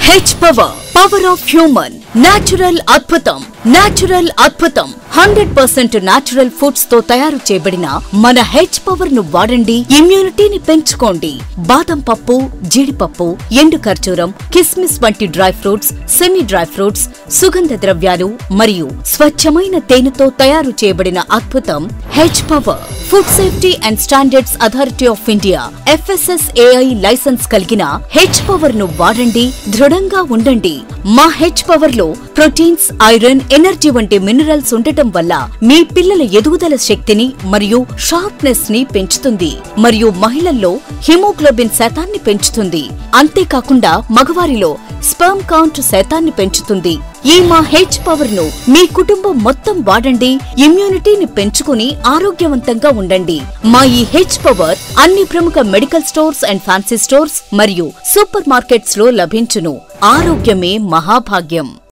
H power power of human natural అద్భుతం natural అద్భుతం hundred percent natural foods తో తయారు చేయబడిన మన హెచ్ పవర్ ను వాడండి ఇమ్యూనిటీని పెంచుకోండి బాదం పప్పు జీడిపప్పు ఎండు ఖర్జూరం కిస్మిస్ వంటి dry fruits semi dry fruits సుగంధ ద్రవ్యాలు మరియు స్వచ్ఛమైన తేనెతో తయారు చేయబడిన అద్భుతం H power food safety and standards authority of India FSSAI license కలిగిన హెచ్ పవర్ ను వాడండి దృఢంగా ఉండండి మా హెచ్ పవర్ లో ప్రోటీన్స్ ఐరన్ ఎనర్జీ వంటి మినరల్స్ ఉండటం వల్ల మీ పిల్లల ఎదుగుదల శక్తిని మరియు షార్ప్నెస్ ని పెంచుతుంది మరియు మహిళల్లో హిమోగ్లోబిన్ శాతాన్ని పెంచుతుంది అంతేకాకుండా మగవారిలో స్పర్మ్ కౌంట్ శాతాన్ని పెంచుతుంది ఈ మా హెచ్ పవర్ ను మీ కుటుంబం మొత్తం వాడండి ఇమ్యూనిటీని పెంచుకుని ఆరోగ్యవంతంగా ఉండండి మా ఈ హెచ్ పవర్ అన్ని ప్రముఖ medical stores and fancy stores మరియు సూపర్ మార్కెట్స్ లో లభించును ఆరోగ్యమే మహాభాగ్యం